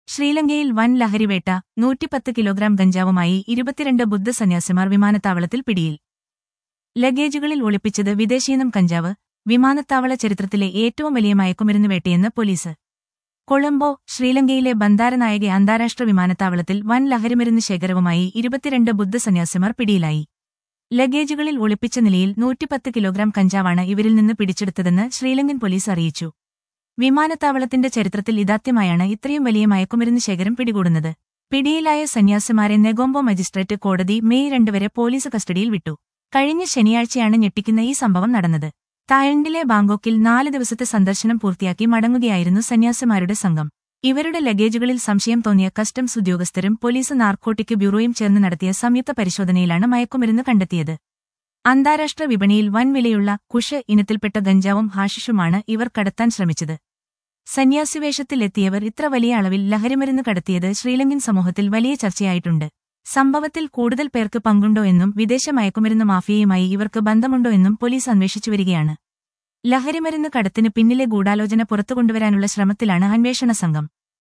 ശ്രീലങ്കയിൽ വൻ ലഹരിവേട്ട നൂറ്റിപ്പത്ത് കിലോഗ്രാം ഗഞ്ചാവുമായി ഇരുപത്തിരണ്ട് ബുദ്ധസന്യാസിമാർ വിമാനത്താവളത്തിൽ പിടിയിൽ ലഗേജുകളിൽ ഒളിപ്പിച്ചത് വിദേശീനം കഞ്ചാവ് വിമാനത്താവള ചരിത്രത്തിലെ ഏറ്റവും വലിയ മയക്കുമരുന്ന് വേട്ടയെന്ന് പോലീസ് കൊളംബോ ശ്രീലങ്കയിലെ ബന്ദാരനായകെ അന്താരാഷ്ട്ര വിമാനത്താവളത്തിൽ വൻ ലഹരിമരുന്ന് ശേഖരവുമായി ഇരുപത്തിരണ്ട് ബുദ്ധസന്യാസിമാർ പിടിയിലായി ലഗേജുകളിൽ ഒളിപ്പിച്ച നിലയിൽ നൂറ്റിപ്പത്ത് കിലോഗ്രാം കഞ്ചാവാണ് ഇവരിൽ നിന്ന് പിടിച്ചെടുത്തതെന്ന് ശ്രീലങ്കൻ പോലീസ് അറിയിച്ചു വിമാനത്താവളത്തിന്റെ ചരിത്രത്തിൽ ഇതാദ്യമായാണ് ഇത്രയും വലിയ മയക്കുമരുന്ന് ശേഖരം പിടികൂടുന്നത് പിടിയിലായ സന്യാസിമാരെ നെഗോംബോ മജിസ്ട്രേറ്റ് കോടതി മെയ് രണ്ട് വരെ പോലീസ് കസ്റ്റഡിയിൽ വിട്ടു കഴിഞ്ഞ ശനിയാഴ്ചയാണ് ഞെട്ടിക്കുന്ന ഈ സംഭവം നടന്നത് തായ്ലൻഡിലെ ബാങ്കോക്കിൽ നാല് ദിവസത്തെ സന്ദർശനം പൂർത്തിയാക്കി മടങ്ങുകയായിരുന്നു സന്യാസിമാരുടെ സംഘം ഇവരുടെ ലഗേജുകളിൽ സംശയം തോന്നിയ കസ്റ്റംസ് ഉദ്യോഗസ്ഥരും പോലീസ് നാർക്കോട്ടിക് ബ്യൂറോയും ചേർന്ന് നടത്തിയ സംയുക്ത പരിശോധനയിലാണ് മയക്കുമരുന്ന് കണ്ടെത്തിയത് അന്താരാഷ്ട്ര വിപണിയിൽ വൻ വിലയുള്ള കുഷ് ഇനത്തിൽപ്പെട്ട ഗഞ്ചാവും ഹാഷിഷുമാണ് ഇവർ കടത്താൻ ശ്രമിച്ചത് സന്യാസിവേഷത്തിലെത്തിയവർ ഇത്ര വലിയ അളവിൽ ലഹരിമരുന്ന് കടത്തിയത് ശ്രീലങ്കൻ സമൂഹത്തിൽ വലിയ ചർച്ചയായിട്ടുണ്ട് സംഭവത്തിൽ കൂടുതൽ പേർക്ക് പങ്കുണ്ടോ എന്നും വിദേശ മയക്കുമരുന്ന് മാഫിയയുമായി ഇവർക്ക് ബന്ധമുണ്ടോ എന്നും പോലീസ് അന്വേഷിച്ചുവരികയാണ് ലഹരിമരുന്ന് കടത്തിന് പിന്നിലെ ഗൂഢാലോചന പുറത്തുകൊണ്ടുവരാനുള്ള ശ്രമത്തിലാണ് അന്വേഷണ സംഘം